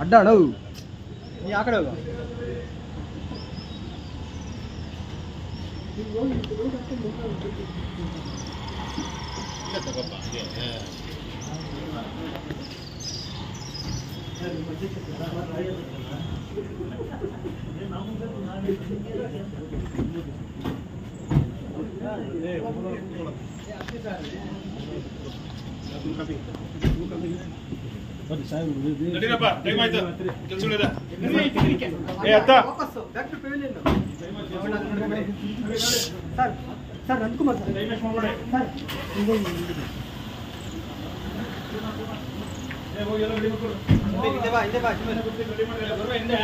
ಅಡ್ಡ ಅಣ್ಣ ನೀ ಆ ಕಡೆ ಹೋಗು ನಡೀರಪ್ಪ ಟೈಮ್ ಆಯ್ತು ಕೆಲಸಗಳಿದೆ ಏ ಅತ್ತ sir sir Nandkumar sir time waste ಮಾಡ್ಬೇಡಿ ಸರ್ ಏ, ಹೋಗಿ ಎಲ್ಲ ready ಮಾಡ್ಕೊಡು. ಹಿಂದೆ ಬಾ ಹಿಂದೆ ಬಾ ready ಮಾಡಿ, ಬರ್ರಿ ಹಿಂದೆ.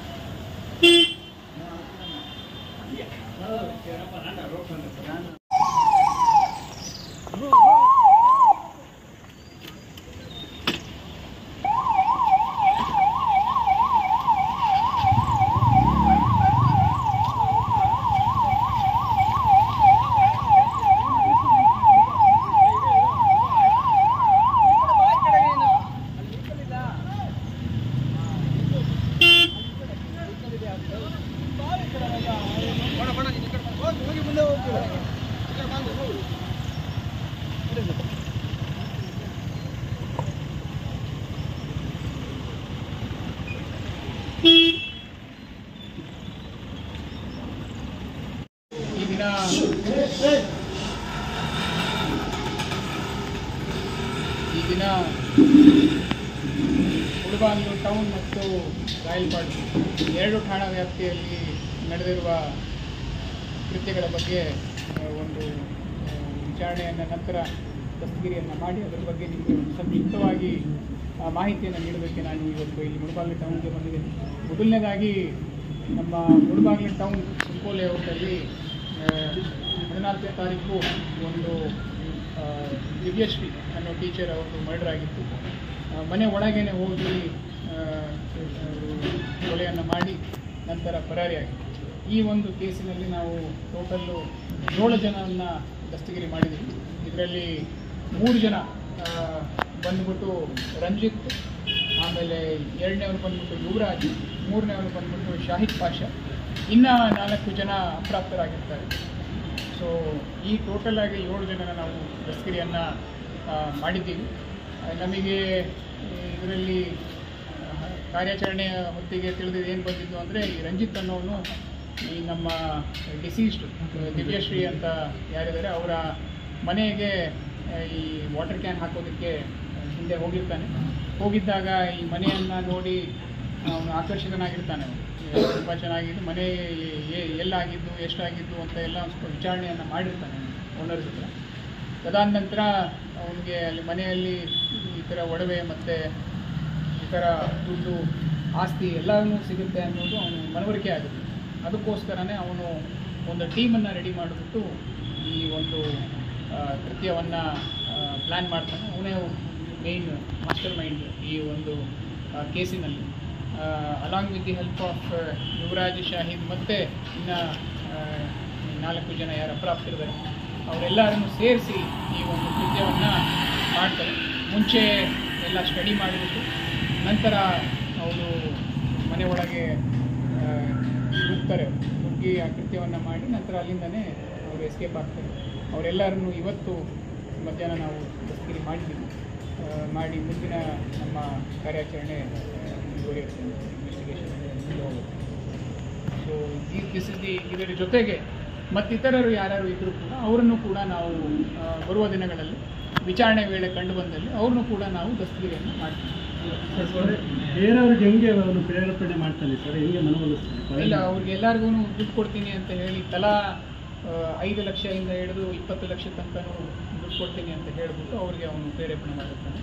ಈ ದಿನ ಈ ದಿನ ಹುಡುಗಾಲು ಟೌನ್ ಮತ್ತು ರಾಯಲ್ಪಾಡ್ ಎರಡು ಠಾಣಾ ವ್ಯಾಪ್ತಿಯಲ್ಲಿ ನಡೆದಿರುವ ಕೃತ್ಯಗಳ ಬಗ್ಗೆ ಆ, ಒಂದು ಆ, ವಿಚಾರಣೆಯನ್ನು ನಂತರ ದಸ್ತಗಿರಿಯನ್ನು ಮಾಡಿ ಅದರ ಬಗ್ಗೆ ನಿಮಗೆ ಒಂದು ಸಂಕ್ಷಿಪ್ತವಾಗಿ ಆ, ಮಾಹಿತಿಯನ್ನು ನೀಡೋದಕ್ಕೆ ನಾನು ಇವತ್ತು ಇಲ್ಲಿ ಮುಳಬಾಗಿಲು ಟೌನ್ಗೆ ಬಂದಿದ್ದೇನೆ ಮೊದಲನೇದಾಗಿ ನಮ್ಮ ಮುಳಬಾಗಿಲು ಟೌನ್ ಸುಂಕೋ ಲೇಔಟಲ್ಲಿ ಆ, ಹದಿನಾಲ್ಕನೇ ತಾರೀಕು ಒಂದು ಆ, ದಿವ್ಯಶ್ರೀ ಅನ್ನೋ ಟೀಚರ್ ಅವರು ಮರ್ಡರ್ ಆಗಿತ್ತು ಆ, ಮನೆ ಒಳಗೇನೆ ಹೋಗಿ ಆ, ಅವರು ಕೊಲೆಯನ್ನು ಮಾಡಿ ನಂತರ ಪರಾರಿಯಾಗಿತ್ತು ಈ ಒಂದು ಕೇಸಿನಲ್ಲಿ ನಾವು ಟೋಟಲ್ಲು ಏಳು ಜನವನ್ನು ದಸ್ತಗಿರಿ ಮಾಡಿದ್ದೀವಿ ಇದರಲ್ಲಿ ಮೂರು ಜನ ಆ, ಬಂದ್ಬಿಟ್ಟು ರಂಜಿತ್ ಆಮೇಲೆ ಎರಡನೇವ್ರು ಬಂದ್ಬಿಟ್ಟು ಯುವರಾಜ್ ಮೂರನೇವ್ರು ಬಂದ್ಬಿಟ್ಟು ಶಾಹಿದ್ ಪಾಷಾ ಇನ್ನು ನಾಲ್ಕು ಜನ ಅಪ್ರಾಪ್ತರಾಗಿರ್ತಾರೆ ಸೊ ಈ ಟೋಟಲ್ ಆಗಿ ಏಳು ಜನನ ನಾವು ದಸ್ತಗಿರಿಯನ್ನು ಮಾಡಿದ್ದೀವಿ ಆ, ನಮಗೆ ಇದರಲ್ಲಿ ಕಾರ್ಯಾಚರಣೆಯ ಹೊತ್ತಿಗೆ ತಿಳಿದಿದ್ದು ಏನು ಬಂದಿದ್ದು ಅಂದರೆ ಈ ರಂಜಿತ್ ಅನ್ನೋನು ಈ ನಮ್ಮ ಡಿಸೀಸ್ಡ್ ದಿವ್ಯಶ್ರೀ ಅಂತ ಯಾರಿದ್ದಾರೆ ಅವರ ಮನೆಗೆ ಆ, ಈ ವಾಟರ್ ಕ್ಯಾನ್ ಹಾಕೋದಕ್ಕೆ ಹಿಂದೆ ಹೋಗಿರ್ತಾನೆ ಹೋಗಿದ್ದಾಗ ಈ ಮನೆಯನ್ನು ನೋಡಿ ಅವನು ಆಕರ್ಷಿತನಾಗಿರ್ತಾನೆ ತುಂಬ ಚೆನ್ನಾಗಿದ್ದು ಮನೆ ಎ- ಎ- ಎಲ್ಲಾಗಿದ್ದು ಎಷ್ಟಾಗಿದ್ದು ಅಂತ ಎಲ್ಲ ಒಂದು ಸ್ವಲ್ಪ ವಿಚಾರಣೆಯನ್ನು ಮಾಡಿರ್ತಾನೆ ಓನರ್ಸ್ ಹತ್ರ ಅದಾದ ನಂತರ ಅವನಿಗೆ ಅಲ್ಲಿ ಮನೆಯಲ್ಲಿ ಈ ಥರ ಒಡವೆ ಮತ್ತು ಈ ಥರ ದುಡ್ಡು ಆಸ್ತಿ ಎಲ್ಲವೂ ಸಿಗುತ್ತೆ ಅನ್ನೋದು ಅವನು ಮನವರಿಕೆ ಆಗುತ್ತೆ ಅದಕ್ಕೋಸ್ಕರನೇ ಅವನು ಒಂದು ಟೀಮನ್ನು ರೆಡಿ ಮಾಡಿಬಿಟ್ಟು ಈ ಒಂದು ಕೃತ್ಯವನ್ನು ಪ್ಲ್ಯಾನ್ ಮಾಡ್ತಾನೆ ಅವನೇ ಮೇಯ್ನ್ ಮಾಸ್ಟರ್ ಮೈಂಡ್ ಈ ಒಂದು ಆ, ಕೇಸಿನಲ್ಲಿ along with the help of Yuvaraj Shahid ಮತ್ತು ಇನ್ನು ನಾಲ್ಕು ಜನ ಯಾರು ಅಪ್ರಾಪ್ತರಿದ್ದಾರೆ ಅವರೆಲ್ಲರನ್ನು ಸೇರಿಸಿ ಈ ಒಂದು ಕೃತ್ಯವನ್ನು ಮಾಡ್ತಾರೆ ಮುಂಚೆ ಎಲ್ಲ ಸ್ಟಡಿ ಮಾಡಿಬಿಟ್ಟು ನಂತರ ಅವರು ಮನೆ ಒಳಗೆ ಆ, ನುಗ್ತಾರೆ ನುಗ್ಗಿ ಆ ಕೃತ್ಯವನ್ನು ಮಾಡಿ ನಂತರ ಅಲ್ಲಿಂದನೇ ಅವರು ಎಸ್ಕೇಪ್ ಆಗ್ತಾರೆ ಅವರೆಲ್ಲರನ್ನು ಇವತ್ತು ಮಧ್ಯಾಹ್ನ ನಾವು ದಸ್ತಗಿರಿ ಮಾಡಿದ್ದೀವಿ ಆ, ಮಾಡಿ ಮುಂದಿನ ನಮ್ಮ ಕಾರ್ಯಾಚರಣೆ ಮುಂದುವರಿಯುತ್ತೆ ಇನ್ವೆಸ್ಟಿಗೇಷನ್ ಮುಂದೆ ಹೋಗುತ್ತೆ ಸೊ ದಿಸ್ ಇಸ್ ದಿ ಇದರ ಜೊತೆಗೆ ಮತ್ತಿತರರು ಯಾರ್ಯಾರು ಇದ್ದರೂ ಕೂಡ ಅವರನ್ನು ಕೂಡ ನಾವು ಆ, ಬರುವ ದಿನಗಳಲ್ಲಿ ವಿಚಾರಣೆ ವೇಳೆ ಕಂಡು ಬಂದಲ್ಲಿ ಅವ್ರನ್ನೂ ಕೂಡ ನಾವು ದಸ್ತಗಿರಿಯನ್ನು ಮಾಡ್ತೀವಿ ಬೇರೆಯವ್ರಿಗೆ ಹೆಂಗೆ ಅವನು ಪ್ರೇರೇಪಣೆ ಮಾಡ್ತಾನೆ ಸರ್ ಹೆಂಗೆ ಮನವೊಲಿಸ್ತಾನೆ ಇಲ್ಲ ಅವ್ರಿಗೆ ಎಲ್ಲರಿಗೂ ದುಡ್ಡು ಕೊಡ್ತೀನಿ ಅಂತ ಹೇಳಿ ತಲಾ ಆ, ಐದು ಲಕ್ಷದಿಂದ ಹಿಡಿದು ಇಪ್ಪತ್ತು ಲಕ್ಷ ತನಕನೂ ದುಡ್ಡು ಕೊಡ್ತೀನಿ ಅಂತ ಹೇಳಿಬಿಟ್ಟು ಅವ್ರಿಗೆ ಅವನು ಪ್ರೇರೇಪಣೆ ಮಾಡುತ್ತಾನೆ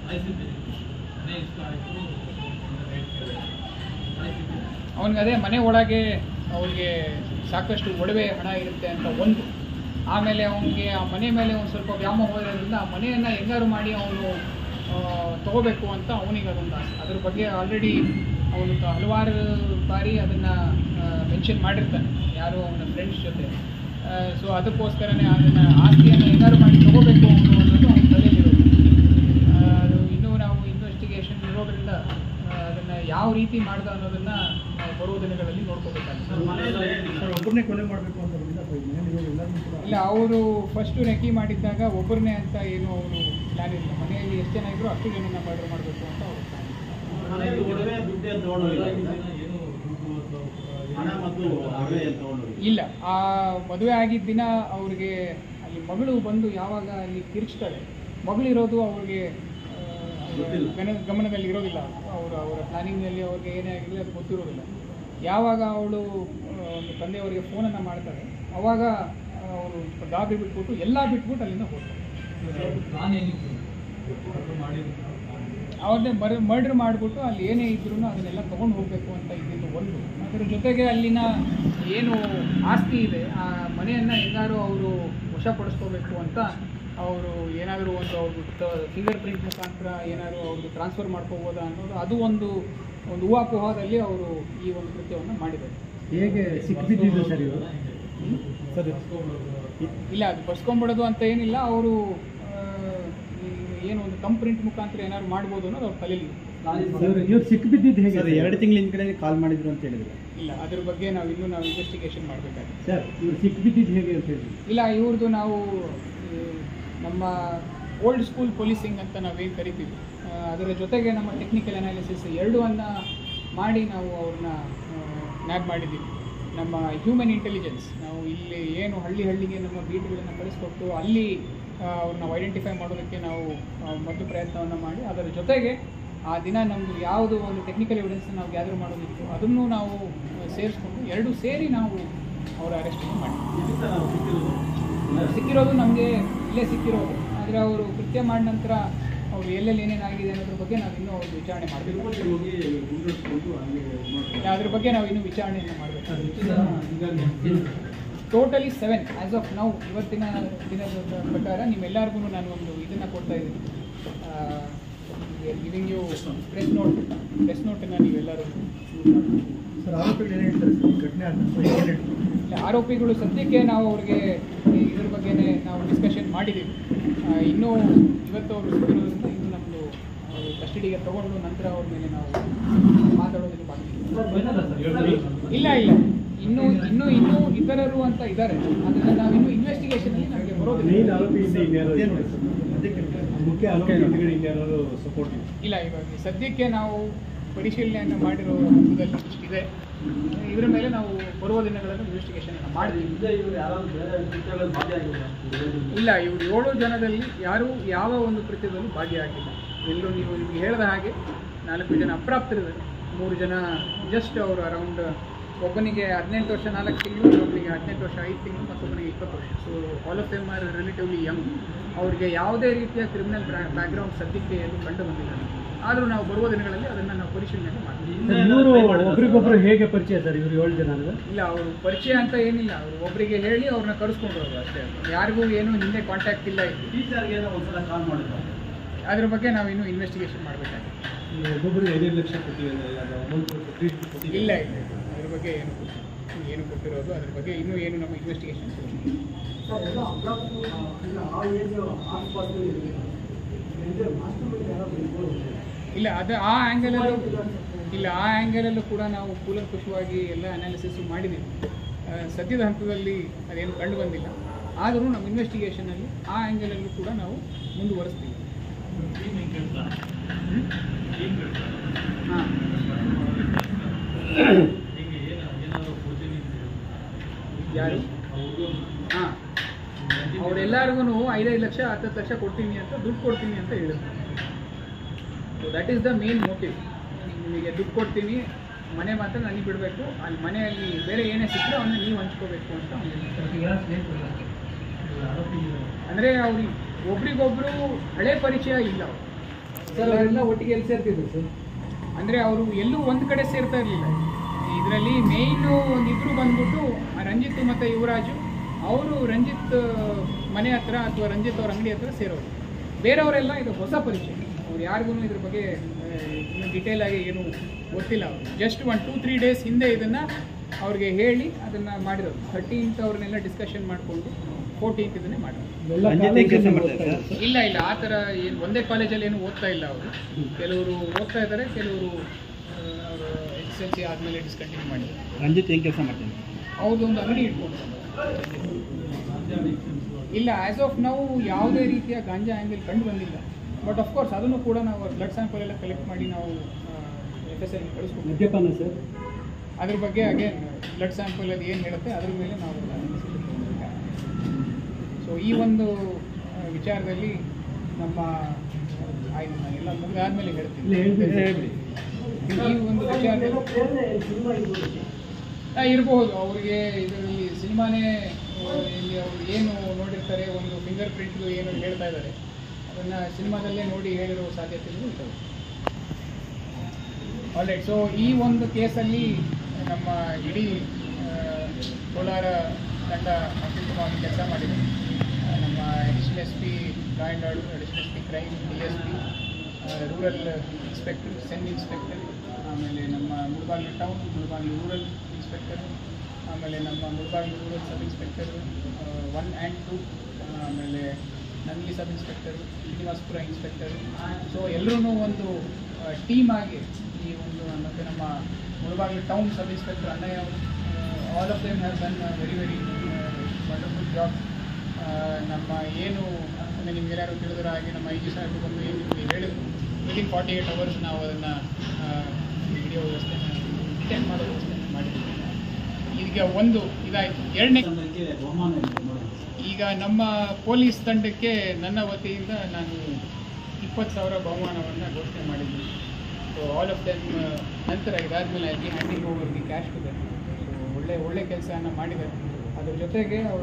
ಅವನಿಗೆ ಅದೇ ಮನೆ ಒಳಗೆ ಅವನಿಗೆ ಸಾಕಷ್ಟು ಒಡವೆ ಹಣ ಇರುತ್ತೆ ಅಂತ ಒಂದು ಆಮೇಲೆ ಅವನಿಗೆ ಆ ಮನೆ ಮೇಲೆ ಒಂದು ಸ್ವಲ್ಪ ವ್ಯಾಮೋಹ ಇರೋದ್ರಿಂದ ಆ ಮನೆಯನ್ನು ಹೆಂಗಾರು ಮಾಡಿ ಅವನು ತಗೋಬೇಕು ಅಂತ ಅವನಿಗೆ ಅದೊಂದು ಆಸೆ ಅದ್ರ ಬಗ್ಗೆ ಆಲ್ರೆಡಿ ಅವನು ತ- ಹಲವಾರು ಬಾರಿ ಅದನ್ನು ಮೆನ್ಷನ್ ಮಾಡಿರ್ತಾನೆ ಯಾರು ಅವನ ಫ್ರೆಂಡ್ಸ್ ಜೊತೆ ಸೊ ಅದಕ್ಕೋಸ್ಕರನೇ ಅದನ್ನು ಆಸ್ತಿಯನ್ನು ಹೆಂಗಾರು ಮಾಡಿ ತಗೋಬೇಕು ಅವನು ಅನ್ನೋದು ಅವನ ತಲೆಯಲ್ಲಿರೋದು ಆ, ಅದು ಇನ್ನೂ ನಾವು ಇನ್ವೆಸ್ಟಿಗೇಷನ್ ಇರೋದ್ರಿಂದ ಅದನ್ನು ರೀತಿ ಮಾಡ್ದ ಅನ್ನೋದನ್ನ ನಾವು ಬರುವ ದಿನಗಳಲ್ಲಿ ನೋಡ್ಕೋಬೇಕಾಗುತ್ತೆ ಸರ್ ಒಬ್ಬರನ್ನೇ ಕೊಲೆ ಮಾಡಬೇಕು ಅಂತ ಬಂದಿಲ್ಲ ಅಥವಾ ಇನ್ನೇನು ಇವಾಗ ಎಲ್ಲರನ್ನೂ ಕೂಡ ಇಲ್ಲ ಅವರು ಫಸ್ಟು ರೆಕಿ ಮಾಡಿದ್ದಾಗ ಒಬ್ಬರನ್ನೇ ಅಂತ ಏನು ಅವರು ಪ್ಲಾನ್ ಇಲ್ಲ ಮನೆಯಲ್ಲಿ ಎಷ್ಟು ಜನ ಇದ್ರು ಅಷ್ಟು ಜನನ ಮರ್ಡರ್ ಮಾಡಬೇಕು ಅಂತ ಅವರು ಪ್ಲಾನ್ ಇಲ್ಲ ಆ ಮದುವೆ ಆಗಿದ್ದ ದಿನ ಅವ್ರಿಗೆ ಅಲ್ಲಿ ಮಗಳು ಬಂದು ಯಾವಾಗ ಅಲ್ಲಿ ಕಿರ್ಚ್ತಾಳೆ ಮಗಳಿರೋದು ಅವ್ರಿಗೆ ಆ, ಅವರ ಗನ ಗಮನದಲ್ಲಿ ಇರೋದಿಲ್ಲ ಅವರು ಅವರ ಪ್ಲಾನಿಂಗ್ನಲ್ಲಿ ಅವ್ರಿಗೆ ಏನೇ ಆಗಿರಲಿ ಅದು ಗೊತ್ತಿರೋದಿಲ್ಲ ಯಾವಾಗ ಅವಳು ಒಂದು ತಂದೆಯವರಿಗೆ ಫೋನನ್ನು ಮಾಡ್ತಾಳೆ ಅವಾಗ ಅವರು ಗಾಬರಿ ಬಿಟ್ಬಿಟ್ಟು ಎಲ್ಲ ಬಿಟ್ಬಿಟ್ಟು ಅಲ್ಲಿಂದ ಹೋಗ್ತಾರೆ ಅವ್ರನ್ನೇ ಮರ್ ಮರ್ಡ್ರ್ ಮಾಡಿಬಿಟ್ಟು ಅಲ್ಲಿ ಏನೇ ಇದ್ರೂ ಅದನ್ನೆಲ್ಲ ತೊಗೊಂಡು ಹೋಗಬೇಕು ಅಂತ ಇದ್ದಿದ್ದು ಒಂದು ಅದರ ಜೊತೆಗೆ ಅಲ್ಲಿನ ಏನು ಆಸ್ತಿ ಇದೆ ಆ ಮನೆಯನ್ನು ಹೆಂಗಾರು ಅವರು ವಶಪಡಿಸ್ಕೋಬೇಕು ಅಂತ ಅವರು ಏನಾದರೂ ಒಂದು ಅವ್ರದ್ದು ಫಿಂಗರ್ ಪ್ರಿಂಟ್ ಮುಖಾಂತರ ಏನಾದರೂ ಅವ್ರದ್ದು ಟ್ರಾನ್ಸ್ಫರ್ ಮಾಡ್ಕೋಬೋದಾ ಅನ್ನೋದು ಅದು ಒಂದು ಒಂದು ಊಹಾಪೋಹದಲ್ಲಿ ಅವರು ಈ ಒಂದು ಕೃತ್ಯವನ್ನು ಮಾಡಿದ್ದಾರೆ ಹೇಗೆ ಸಿಕ್ಬಿದ್ದಿದ್ದು ಸರ್ ಇವರು ಸರ್ ಇಲ್ಲ ಅದು ಬರ್ಸ್ಕೊಂಬಿಡೋದು ಅಂತ ಏನಿಲ್ಲ ಅವರು ಏನು ಒಂದು ಕಮ್ ಪ್ರಿಂಟ್ ಮುಖಾಂತರ ಏನಾದ್ರು ಮಾಡ್ಬೋದು ಅನ್ನೋದು ಅವ್ರ ತಲೆಯಲ್ಲಿ ಇವ್ರು ಇವ್ರು ಸಿಕ್ಬಿದ್ದಿದ್ದು ಹೇಗೆ ಸರ್ ಎರಡು ತಿಂಗಳ ಹಿಂದ್ಗಡೆ ಕಾಲ್ ಮಾಡಿದ್ರು ಅಂತ ಹೇಳಿದ್ರು ಇಲ್ಲ ಅದ್ರ ಬಗ್ಗೆ ನಾವು ಇನ್ನೂ ನಾವು ಇನ್ವೆಸ್ಟಿಗೇಷನ್ ಮಾಡಬೇಕಾಗಿದೆ ಸರ್ ಇವ್ರು ಸಿಕ್ಬಿದ್ದಿದ್ದು ಹೇಗೆ ಅಂತ ಹೇಳಿ ಇಲ್ಲ ಇವ್ರದ್ದು ನಾವು ಈ, ನಮ್ಮ ಓಲ್ಡ್ ಸ್ಕೂಲ್ ಪೊಲೀಸಿಂಗ್ ಅಂತ ನಾವೇನು ಕರಿತೀವಿ ಆ, ಅದರ ಜೊತೆಗೆ ನಮ್ಮ ಟೆಕ್ನಿಕಲ್ ಅನಾಲಿಸಿಸ್ ಎರಡನ್ನ ಮಾಡಿ ನಾವು ಅವ್ರನ್ನ ನ್ಯಾಬ್ ಮಾಡಿದ್ದೀವಿ ನಮ್ಮ ಹ್ಯೂಮನ್ ಇಂಟೆಲಿಜೆನ್ಸ್ ನಾವು ಇಲ್ಲಿ ಏನು ಹಳ್ಳಿ ಹಳ್ಳಿಗೆ ನಮ್ಮ ಬೀಟ್ಗಳನ್ನು ಕಳಿಸ್ಕೊಟ್ಟು ಅಲ್ಲಿ ಆ, ಅವ್ರನ್ನ ಐಡೆಂಟಿಫೈ ಮಾಡೋದಕ್ಕೆ ನಾವು ಆ, ಮೊದಲು ಪ್ರಯತ್ನವನ್ನು ಮಾಡಿ ಅದರ ಜೊತೆಗೆ ಆ ದಿನ ನಮ್ಮದು ಯಾವುದು ಒಂದು ಟೆಕ್ನಿಕಲ್ ಎವಿಡೆನ್ಸ್ ನಾವು ಗ್ಯಾದರ್ ಮಾಡೋದಿತ್ತು ಅದನ್ನು ನಾವು ಸೇರಿಸ್ಕೊಂಡು ಎರಡು ಸೇರಿ ನಾವು ಅವರ ಅರೆಸ್ಟ್ ಮಾಡಿದ್ವಿ ಸಿಕ್ಕಿರೋದು ನಮಗೆ ಇಲ್ಲೇ ಸಿಕ್ಕಿರೋದು ಆದರೆ ಅವರು ಕೃತ್ಯ ಮಾಡಿದ ನಂತರ ಅವರು ಎಲ್ಲೆಲ್ಲಿ ಏನೇನಾಗಿದೆ ಅನ್ನೋದ್ರ ಬಗ್ಗೆ ನಾವು ಇನ್ನೂ ಅವ್ರು ವಿಚಾರಣೆ ಮಾಡಬೇಕು ಅದ್ರ ಬಗ್ಗೆ ನಾವು ಇನ್ನೂ ವಿಚಾರಣೆಯನ್ನು ಮಾಡಬೇಕು totally seven as of now ಇವತ್ತಿನ ದಿನದ ಪ್ರಕಾರ ನಿಮ್ಮೆಲ್ಲರಿಗೂ ನಾನು ಒಂದು ಇದನ್ನು ಕೊಡ್ತಾ ಇದ್ದೀನಿ giving you press note press ನೋಟನ್ನು ನೀವೆಲ್ಲರೂ ಸರ್ ಆರೋಪಿಗಳು ಏನು ಹೇಳ್ತಾರೆ ಸರ್ ಈ ಘಟನೆ ಆದ ನಂತರ ಏನು ಹೇಳ್ತಾರೆ ಇಲ್ಲ, ಆರೋಪಿಗಳು ಸದ್ಯಕ್ಕೆ ನಾವು ಅವ್ರಿಗೆ ಈ ಇದ್ರ ಬಗ್ಗೆನೇ ನಾವು ಡಿಸ್ಕಷನ್ ಮಾಡಿದ್ದೀವಿ ಆ, ಇನ್ನೂ ಇವತ್ತು ಅವರು ಸಿಕ್ಕಿರೋದ್ರಿಂದ ಇನ್ನು ನಮ್ಮದು ಕಸ್ಟಡಿಗೆ ತಗೊಂಡು ನಂತರ ಅವ್ರ ಮೇಲೆ ನಾವು ಮಾತಾಡೋದಕ್ಕೆ ಬಾಕಿ ಇದೆ. ಇಲ್ಲ ಇಲ್ಲ ಇನ್ನೂ ಇನ್ನೂ ಇನ್ನೂ ಇತರರು ಅಂತ ಇದ್ದಾರೆ ಅದನ್ನು ನಾವು ಇನ್ನೂ ಇನ್ವೆಸ್ಟಿಗೇಷನಲ್ಲಿ ನಮಗೆ ಮೇನ್ ಬರೋದಿಲ್ಲ ಆರೋಪಿ ಹಿಂದೆ ಇನ್ಯಾರೋ ಇದ್ದಾರೆ ಸರ್. ಮುಖ್ಯ ಆರೋಪಿ ಹಿಂದ್ಗಡೆ ಇನ್ಯಾರೋ ಸಪೋರ್ಟ್ ಇದೆ ಇಲ್ಲ ಇವಾಗ ಸದ್ಯಕ್ಕೆ ನಾವು ಪರಿಶೀಲನೆಯನ್ನು ಮಾಡಿರೋ ಹಂತದಲ್ಲಿ ಇಷ್ಟಿದೆ ಇದರ ಮೇಲೆ ನಾವು ಬರುವ ದಿನಗಳಲ್ಲಿ ಇನ್ವೆಸ್ಟಿಗೇಷನ್ ಮಾಡ್ತೀವಿ ಇಲ್ಲ ಇವರು ಏಳು ಜನದಲ್ಲಿ ಯಾರೂ ಯಾವ ಒಂದು ಕೃತ್ಯದಲ್ಲೂ ಭಾಗಿಯಾಗಿಲ್ಲ ಎಲ್ಲೂ ನೀವು ನಿಮಗೆ ಹೇಳಿದ ಹಾಗೆ ನಾಲ್ಕು ಜನ ಅಪ್ರಾಪ್ತರಿದ್ದಾರೆ ಮೂರು ಜನ ಜಸ್ಟ್ ಅವರು ಅರೌಂಡ್ ಒಬ್ಬನಿಗೆ ಹದಿನೆಂಟು ವರ್ಷ ನಾಲ್ಕು ತಿಂಗಳು ಇನ್ನೊಬ್ಬನಿಗೆ ಹದಿನೆಂಟು ವರ್ಷ ಐದು ತಿಂಗಳು ಮತ್ತೊಬ್ಬನಿಗೆ ಇಪ್ಪತ್ತು ವರ್ಷ so all of them are relatively young ಅವರಿಗೆ ಯಾವುದೇ ರೀತಿಯ ಕ್ರಿಮಿನಲ್ ಬ್ಯಾಕ್ಗ್ರೌಂಡ್ ಸದ್ಯಕ್ಕೆ ಎಲ್ಲೂ ಕಂಡು ಬಂದಿಲ್ಲ ಆದರೂ ನಾವು ಬರುವ ದಿನಗಳಲ್ಲಿ ಅದನ್ನು ನಾವು ಪರಿಶೀಲನೆ ಮಾಡ್ತೀವಿ ಇವರು ಒಬ್ರಿಗೊಬ್ರು ಹೇಗೆ ಪರಿಚಯ ಸರ್ ಇವರು ಏಳು ಜನ ಅಂದ್ರೆ ಇಲ್ಲ ಅವರು ಪರಿಚಯ ಅಂತ ಏನಿಲ್ಲ ಅವರು ಒಬ್ಬರಿಗೆ ಹೇಳಿ ಅವ್ರನ್ನ ಕರೆಸ್ಕೊಂಡ್ರು ಅಷ್ಟೇ ಯಾರಿಗೂ ಏನು ಹಿಂದೆ ಕಾಂಟ್ಯಾಕ್ಟ್ ಇಲ್ಲ ಇತ್ತು ಅದ್ರ ಬಗ್ಗೆ ನಾವು ಇನ್ನೂ ಇನ್ವೆಸ್ಟಿಗೇಷನ್ ಮಾಡಬೇಕಾಗಿದೆ ಒಬ್ಬೊಬ್ಬರಿಗೆ ಐದೈದು ಲಕ್ಷ ಕೊಟ್ಟಿದ್ದಾರೆ ಅದು ಅಮೌಂಟ್ ಕೊಟ್ಟಿದ್ದೀವಿ ಇಲ್ಲ ಇಲ್ಲ ಅದ್ರ ಬಗ್ಗೆ ಏನು ಏನು ಕೊಟ್ಟಿರೋದು ಅದ್ರ ಬಗ್ಗೆ ಇನ್ನೂ ಏನು ನಮ್ಮ ಇನ್ವೆಸ್ಟಿಗೇಷನ್ ಇಲ್ಲ ಅದು ಆ ಆ್ಯಂಗಲಲ್ಲೂ ಇಲ್ಲ ಆ ಆ್ಯಂಗಲಲ್ಲೂ ಕೂಡ ನಾವು ಕೂಲಂಕುಷವಾಗಿ ಎಲ್ಲ ಅನಾಲಿಸಿಸ್ ಮಾಡಿದ್ದೀವಿ ಆ, ಸದ್ಯದ ಹಂತದಲ್ಲಿ ಅದೇನು ಕಂಡು ಬಂದಿಲ್ಲ ಆದರೂ ನಮ್ಮ ಇನ್ವೆಸ್ಟಿಗೇಷನಲ್ಲಿ ಆ ಆ್ಯಂಗಲಲ್ಲೂ ಕೂಡ ನಾವು ಮುಂದುವರಿಸ್ತೀವಿ ಹಾಂ ಯಾರು ಹಾಂ ಅವರೆಲ್ಲರಿಗೂ ಐದೈದು ಲಕ್ಷ ಹತ್ತತ್ತು ಲಕ್ಷ ಕೊಡ್ತೀನಿ ಅಂತ ದುಡ್ಡು ಕೊಡ್ತೀನಿ ಅಂತ ಹೇಳಿದ್ರು so that is the main motive ನಿಮಗೆ ದುಡ್ಡು ಕೊಡ್ತೀನಿ ಮನೆ ಮಾತ್ರ ನನಗೆ ಬಿಡಬೇಕು ಅಲ್ಲಿ ಮನೆಯಲ್ಲಿ ಬೇರೆ ಏನೇ ಸಿಕ್ಕರೆ ಅವನ್ನ ನೀವು ಹಂಚ್ಕೋಬೇಕು ಅಂತ ಅಂದರೆ ಅವ್ರಿಗೆ ಒಬ್ರಿಗೊಬ್ರು ಹಳೆ ಪರಿಚಯ ಇಲ್ಲ ಅವ್ರು. ಅವರೆಲ್ಲ ಒಟ್ಟಿಗೆ ಎಲ್ಲಿ ಸೇರ್ತಿದ್ರು ಸರ್ ಅಂದರೆ ಅವರು ಎಲ್ಲೂ ಒಂದು ಕಡೆ ಸೇರ್ತಾ ಇರಲಿಲ್ಲ ಇದರಲ್ಲಿ ಮೇಯ್ನು ಒಂದಿಬ್ರು ಬಂದ್ಬಿಟ್ಟು ಆ ರಂಜಿತ್ ಮತ್ತು ಯುವರಾಜು ಅವರು ರಂಜಿತ್ ಮನೆ ಹತ್ರ ಅಥವಾ ರಂಜಿತ್ ಅವ್ರ ಅಂಗಡಿ ಹತ್ರ ಸೇರೋರು ಬೇರೆಯವರೆಲ್ಲ ಇದು ಹೊಸ ಪರಿಚಯ ಅವ್ರು ಯಾರಿಗೂ ಇದ್ರ ಬಗ್ಗೆ ಆ, ಇನ್ನು ಡೀಟೇಲ್ ಆಗಿ ಏನು ಗೊತ್ತಿಲ್ಲ ಅವರು just one two three days ಹಿಂದೆ ಇದನ್ನು ಅವ್ರಿಗೆ ಹೇಳಿ ಅದನ್ನು ಮಾಡಿರೋದು ಥರ್ಟೀನ್ತ್ ಅವ್ರನ್ನೆಲ್ಲ ಡಿಸ್ಕಷನ್ ಮಾಡಿಕೊಂಡು ಫೋರ್ಟೀನ್ತ್ ಇದನ್ನೇ ಮಾಡಿರೋದು ರಂಜಿತ್ ಏನ್ ಕೆಲಸ ಮಾಡ್ತಾರೆ ಸರ್ ಇಲ್ಲ ಇಲ್ಲ ಆ ಥರ ಏನು ಒಂದೇ ಕಾಲೇಜಲ್ಲಿ ಏನು ಓದ್ತಾ ಇಲ್ಲ ಅವರು ಕೆಲವರು ಓದ್ತಾ ಇದ್ದಾರೆ ಕೆಲವರು ಅವರು ಎಸ್ ಎಲ್ ಸಿ ಆದಮೇಲೆ ಡಿಸ್ಕಂಟಿನ್ಯೂ ಮಾಡಿದೆ ರಂಜಿತ್ ಏನು ಕೆಲಸ ಮಾಡ್ತೀನಿ ಅವ್ರದ್ದು ಒಂದು ಅಂಗಡಿ ಇಟ್ಕೊಂಡು ಇಲ್ಲ ಆ್ಯಸ್ ಆಫ್ ನಾವು ಯಾವುದೇ ರೀತಿಯ ಗಾಂಜಾ ಆ್ಯಂಗಲ್ ಕಂಡು ಬಂದಿಲ್ಲ ಬಟ್ ಅಫ್ಕೋರ್ಸ್ ಅದನ್ನು ಕೂಡ ನಾವು ಬ್ಲಡ್ ಸ್ಯಾಂಪಲ್ ಎಲ್ಲ ಕಲೆಕ್ಟ್ ಮಾಡಿ ನಾವು ಎಫ್ ಎಸ್ ಎಲ್ ಕಳಿಸ್ಕೊಡ್ತೀವಿ ಮದ್ಯಪಾನ ಸರ್ ಅದ್ರ ಬಗ್ಗೆ ಅಗೇನ್ ಬ್ಲಡ್ ಸ್ಯಾಂಪಲ್ ಅದು ಏನು ಹೇಳುತ್ತೆ ಅದ್ರ ಮೇಲೆ ನಾವು ಸೊ ಈ ಒಂದು ಆ, ವಿಚಾರದಲ್ಲಿ ನಮ್ಮ ಆಯ್ತು ನಾನು ಎಲ್ಲ ಮುಗಿದಾದ್ಮೇಲೆ ಇಲ್ಲ, ಹೇಳ್ತೀನಿ ಹೇಳ್ಬಿಡಿ. ಹೇಳ್ಬಿಡಿ. ಈ ಒಂದು ವಿಚಾರದಲ್ಲಿ ಆ, ಇರಬಹುದು ಅವರಿಗೆ ಇದರಲ್ಲಿ ಸಿನಿಮಾನೇ ಆ, ಇಲ್ಲಿ ಅವರು ಏನು ನೋಡಿರ್ತಾರೆ ಒಂದು ಫಿಂಗರ್ ಪ್ರಿಂಟ್ ಏನು ಹೇಳ್ತಾ ಇದ್ದಾರೆ ಅದನ್ನು ಸಿನಿಮಾದಲ್ಲೇ ನೋಡಿ ಹೇಳಿರೋ ಸಾಧ್ಯತೆಗಳು ಇರ್ತವೆ ಆಲ್ರೈಟ್ ಸೊ ಈ ಒಂದು ಕೇಸಲ್ಲಿ ನಮ್ಮ ಇಡೀ ಆ, ಕೋಲಾರ ತಂಡ ಅತ್ಯುತ್ತಮವಾಗಿ ಕೆಲಸ ಮಾಡಿದೆ ಆ, ನಮ್ಮ ಅಡಿಷನಲ್ ಎಸ್ ಪಿ ಗಾಯನಾಡು additional S P crime D S P rural inspector CEN inspector ಆಮೇಲೆ ನಮ್ಮ Mulbagal town Mulbagal rural inspector ಆಮೇಲೆ ನಮ್ಮ Mulbagal rural sub inspector one and two ಆಮೇಲೆ Nandi sub inspector Srinivaspur inspector so ಎಲ್ಲರೂ ಒಂದು ಟೀಮ್ ಆಗಿ ಈ ಒಂದು ಮತ್ತು ನಮ್ಮ Mulbagal town sub inspector Annaiah ಅವರು all of them have done very very wonderful job ನಮ್ಮ ಏನು ಅಂದರೆ ನಿಮ್ಗೆ ಎಲ್ಲರೂ ತಿಳಿದ್ರ ಹಾಗೆ ನಮ್ಮ ಐ ಜಿ ಸಾಹೇಬರು ಬಂದು ಏನು ನಿಮಗೆ ಹೇಳಿದ್ರು ವಿದಿನ್ ಫಾರ್ಟಿ ಏಯ್ಟ್ ಅವರ್ಸ್ ನಾವು ಅದನ್ನು ವಿಡಿಯೋ ವ್ಯವಸ್ಥೆ ಟೆನ್ ಮಾಡೋ ವ್ಯವಸ್ಥೆ ಮಾಡಿದ್ವಿ ಈಗ ಒಂದು ಇದಾಯಿತು ಎರಡನೇ ಈಗ ನಮ್ಮ ಪೊಲೀಸ್ ತಂಡಕ್ಕೆ ನನ್ನ ವತಿಯಿಂದ ನಾನು ಇಪ್ಪತ್ತು ಸಾವಿರ ಬಹುಮಾನವನ್ನು ಘೋಷಣೆ ಮಾಡಿದ್ದೀನಿ ಸೊ ಆಲ್ ಆಫ್ ದೆಮ್ ನಂತರ ಇದಾದಮೇಲೆ ಅಲ್ಲಿ ಹ್ಯಾಂಡಿಂಗ್ ಓವರ್ ದಿ ಕ್ಯಾಶ್ ಇದೆ ಸೊ ಒಳ್ಳೆ ಒಳ್ಳೆ ಕೆಲಸವನ್ನು ಮಾಡಿದ್ದಾರೆ ಅದ್ರ ಜೊತೆಗೆ ಅವರು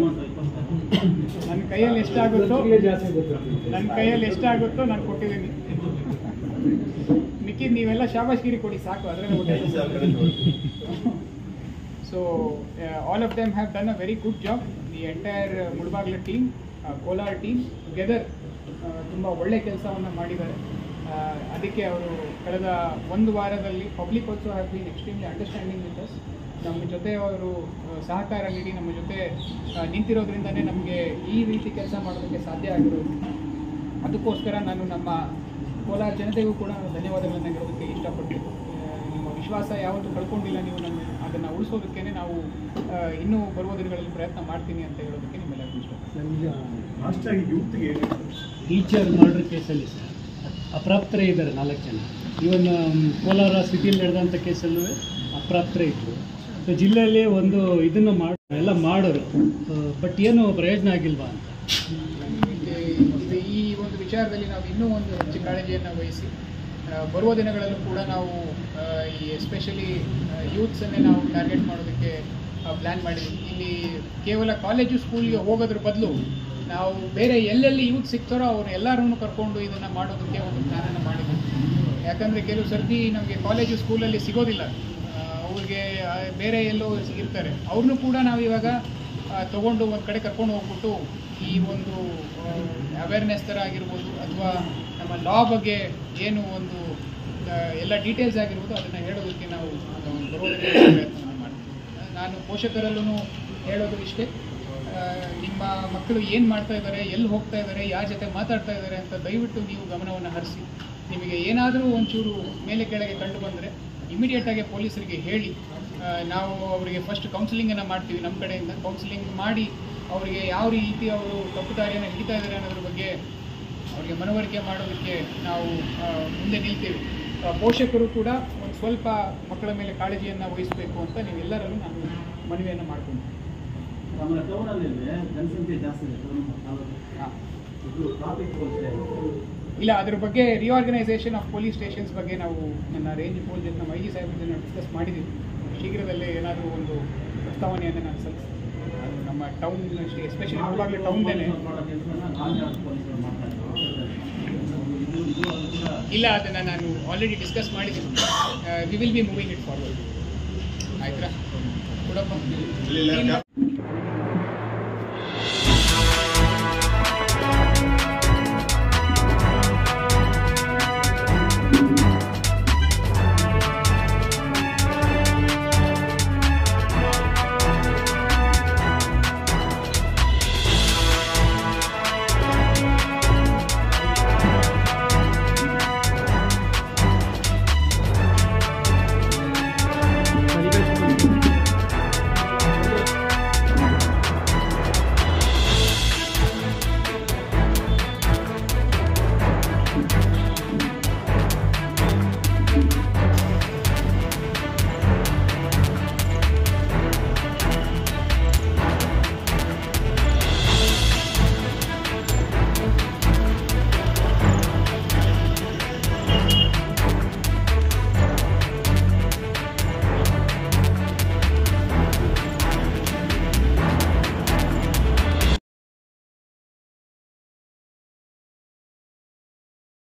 ನನ್ನ ಕೈಯಲ್ಲಿ ಎಷ್ಟಾಗುತ್ತೋ ನನ್ನ ಕೈಯಲ್ಲಿ ಎಷ್ಟಾಗುತ್ತೋ ನಾನು ಕೊಟ್ಟಿದ್ದೀನಿ ಮಿಕ್ಕಿದ್ದು ನೀವೆಲ್ಲ ಶಾಬಾಷ್ಗಿರಿ ಕೊಡಿ ಸಾಕು ಅದರಲ್ಲಿ so all of them have done uh very good job the entire Mulbagal team Kolar team together ತುಂಬ ಒಳ್ಳೆ ಕೆಲಸವನ್ನು ಮಾಡಿದ್ದಾರೆ ಆ, ಅದಕ್ಕೆ ಅವರು ಕಳೆದ ಒಂದು ವಾರದಲ್ಲಿ public also have been extremely understanding with us ನಮ್ಮ ಜೊತೆ ಅವರು ಆ, ಸಹಕಾರ ನೀಡಿ ನಮ್ಮ ಜೊತೆ ಆ, ನಿಂತಿರೋದ್ರಿಂದನೇ ನಮಗೆ ಈ ರೀತಿ ಕೆಲಸ ಮಾಡೋದಕ್ಕೆ ಸಾಧ್ಯ ಆಗಿರೋದು ಅದಕ್ಕೋಸ್ಕರ ನಾನು ನಮ್ಮ ಕೋಲಾರ ಜನತೆಗೂ ಕೂಡ ಧನ್ಯವಾದಗಳನ್ನು ಹೇಳೋದಕ್ಕೆ ಇಷ್ಟಪಡ್ತೀನಿ ಆ, ನಿಮ್ಮ ವಿಶ್ವಾಸ ಯಾವತ್ತೂ ಕಳ್ಕೊಂಡಿಲ್ಲ ನೀವು ನಮ್ಮ ಅದನ್ನು ಉಳಿಸೋದಕ್ಕೇ ನಾವು ಆ, ಇನ್ನೂ ಬರುವ ದಿನಗಳಲ್ಲಿ ಪ್ರಯತ್ನ ಮಾಡ್ತೀನಿ ಅಂತ ಹೇಳೋದಕ್ಕೆ ನಿಮ್ಮೆಲ್ಲರಿಗೂ ಇಷ್ಟ ಸರ್ ಈಗ ಅಷ್ಟಾಗಿ ಯೂತ್ಗೆ ಟೀಚರ್ ಮರ್ಡರ್ ಕೇಸಲ್ಲಿ ಸರ್ ಅಪ್ರಾಪ್ತರೇ ಇದ್ದಾರೆ ನಾಲ್ಕು ಜನ ಇವನ್ ಕೋಲಾರ ಸಿಟಿಯಲ್ಲಿ ನಡೆದಂಥ ಕೇಸಲ್ಲೂ ಅಪ್ರಾಪ್ತರೇ ಇದ್ದರು ಸೊ ಜಿಲ್ಲೆಯಲ್ಲಿ ಒಂದು ಇದನ್ನು ಮಾಡಿ ಎಲ್ಲ ಮಾಡೋರು ಬಟ್ ಏನು ಪ್ರಯೋಜನ ಆಗಿಲ್ವಾ ಅಂತ ಇದು- ಇದು ಈ ಒಂದು ವಿಚಾರದಲ್ಲಿ ನಾವು ಇನ್ನೂ ಒಂದು ಹೆಚ್ಚು ಕಾಳಜಿಯನ್ನು ವಹಿಸಿ ಆ, ಬರುವ ದಿನಗಳಲ್ಲೂ ಕೂಡ ನಾವು ಆ, ಈ ಎಸ್ಪೆಷಲಿ ಯೂತ್ಸನ್ನೇ ನಾವು ಟಾರ್ಗೆಟ್ ಮಾಡೋದಕ್ಕೆ ಪ್ಲ್ಯಾನ್ ಮಾಡಿದ್ವಿ ಇಲ್ಲಿ ಕೇವಲ ಕಾಲೇಜು ಸ್ಕೂಲ್ಗೆ ಹೋಗೋದ್ರ ಬದಲು ನಾವು ಬೇರೆ ಎಲ್ಲೆಲ್ಲಿ ಯೂತ್ ಸಿಗ್ತಾರೋ ಅವ್ರು ಎಲ್ಲರನ್ನೂ ಕರ್ಕೊಂಡು ಇದನ್ನು ಮಾಡೋದಕ್ಕೆ ಒಂದು ಪ್ಲ್ಯಾನನ್ನು ಮಾಡಿದ್ವಿ ಯಾಕಂದರೆ ಕೆಲವು ಸರ್ತಿ ನಮಗೆ ಕಾಲೇಜು ಸ್ಕೂಲಲ್ಲಿ ಸಿಗೋದಿಲ್ಲ ಆ, ಅವ್ರಿಗೆ ಆ, ಬೇರೆ ಎಲ್ಲೋ ಇರ್ತಾರೆ ಅವ್ರನ್ನೂ ಕೂಡ ನಾವು ಇವಾಗ ಆ, ತಗೊಂಡು ಒಂದು ಕಡೆ ಕರ್ಕೊಂಡು ಹೋಗ್ಬಿಟ್ಟು ಈ ಒಂದು ಅವೇರ್ನೆಸ್ ಥರ ಆಗಿರ್ಬೋದು ಅಥವಾ ನಮ್ಮ ಲಾ ಬಗ್ಗೆ ಏನು ಒಂದು ಆ, ಎಲ್ಲ ಡೀಟೇಲ್ಸ್ ಆಗಿರ್ಬೋದು ಅದನ್ನು ಹೇಳೋದಕ್ಕೆ ನಾವು ಆ, ಬರೋದಕ್ಕೆ ಪ್ರಯತ್ನ ಮಾಡ್ತೀವಿ ನಾನು ಪೋಷಕರಲ್ಲೂ ಹೇಳೋದು ಇಷ್ಟೇ ಆ, ನಿಮ್ಮ ಮಕ್ಕಳು ಏನು ಮಾಡ್ತಾ ಇದ್ದಾರೆ ಎಲ್ಲಿ ಹೋಗ್ತಾ ಇದ್ದಾರೆ ಯಾರ ಜೊತೆ ಮಾತಾಡ್ತಾ ಇದ್ದಾರೆ ಅಂತ ದಯವಿಟ್ಟು ನೀವು ಗಮನವನ್ನು ಹರಿಸಿ ನಿಮಗೆ ಏನಾದರೂ ಒಂಚೂರು ಮೇಲೆ ಕೆಳಗೆ ಕಂಡು ಬಂದರೆ ಇಮಿಡಿಯೇಟಾಗಿ ಪೊಲೀಸರಿಗೆ ಹೇಳಿ ಆ, ನಾವು ಅವರಿಗೆ ಫಸ್ಟ್ ಕೌನ್ಸಿಲಿಂಗನ್ನು ಮಾಡ್ತೀವಿ ನಮ್ಮ ಕಡೆಯಿಂದ ಕೌನ್ಸಿಲಿಂಗ್ ಮಾಡಿ ಅವರಿಗೆ ಯಾವ ರೀತಿ ಅವರು ತಪ್ಪು ದಾರಿಯನ್ನು ಹಿಡಿತಾ ಇದ್ದಾರೆ ಅನ್ನೋದ್ರ ಬಗ್ಗೆ ಅವರಿಗೆ ಮನವರಿಕೆ ಮಾಡೋದಕ್ಕೆ ನಾವು ಆ, ಮುಂದೆ ನಿಲ್ತೇವೆ ಆ, ಪೋಷಕರು ಕೂಡ ಒಂದು ಸ್ವಲ್ಪ ಮಕ್ಕಳ ಮೇಲೆ ಕಾಳಜಿಯನ್ನು ವಹಿಸಬೇಕು ಅಂತ ನೀವೆಲ್ಲರಲ್ಲೂ ನಾನು ಮನವಿಯನ್ನು ಮಾಡ್ತೀನಿ ಆಮೇಲೆ ಟೌನಲ್ಲಿ ಜನಸಂಖ್ಯೆ ಜಾಸ್ತಿ ಇದೆ ಹಾಂ ಇದು ಟ್ರಾಫಿಕ್ ಇಲ್ಲ ಅದ್ರ ಬಗ್ಗೆ ರಿಆರ್ಗನೈಸೇಷನ್ ಆಫ್ ಪೊಲೀಸ್ ಸ್ಟೇಷನ್ಸ್ ಬಗ್ಗೆ ನಾವು ನನ್ನ ರೇಂಜ್ ಪೋಲ್ ಜೊತೆ ನಮ್ಮ ಐ ಜಿ ಸಾಹೇಬ್ರ ಜೊತೆ ಡಿಸ್ಕಸ್ ಮಾಡಿದ್ದೀವಿ ಶೀಘ್ರದಲ್ಲೇ ಏನಾದರೂ ಒಂದು ಪ್ರಸ್ತಾವನೆಯನ್ನು ನಾನು ಸಲ್ಲಿಸ್ತೀನಿ ಅದು ನಮ್ಮ ಟೌನ್ ಎಸ್ಪೆಷಲಿ ಮುಳಬಾಗ್ಲು ಟೌನ್ದೇನೆ ಇಲ್ಲ ಅದನ್ನು ನಾನು ಆಲ್ರೆಡಿ ಡಿಸ್ಕಸ್ ಮಾಡಿದ್ದೀನಿ we will be moving it forward ಆಯ್ತಾ ಕೊಡಪ್ಪ ಇಲ್ಲ, ಇಲ್ಲ.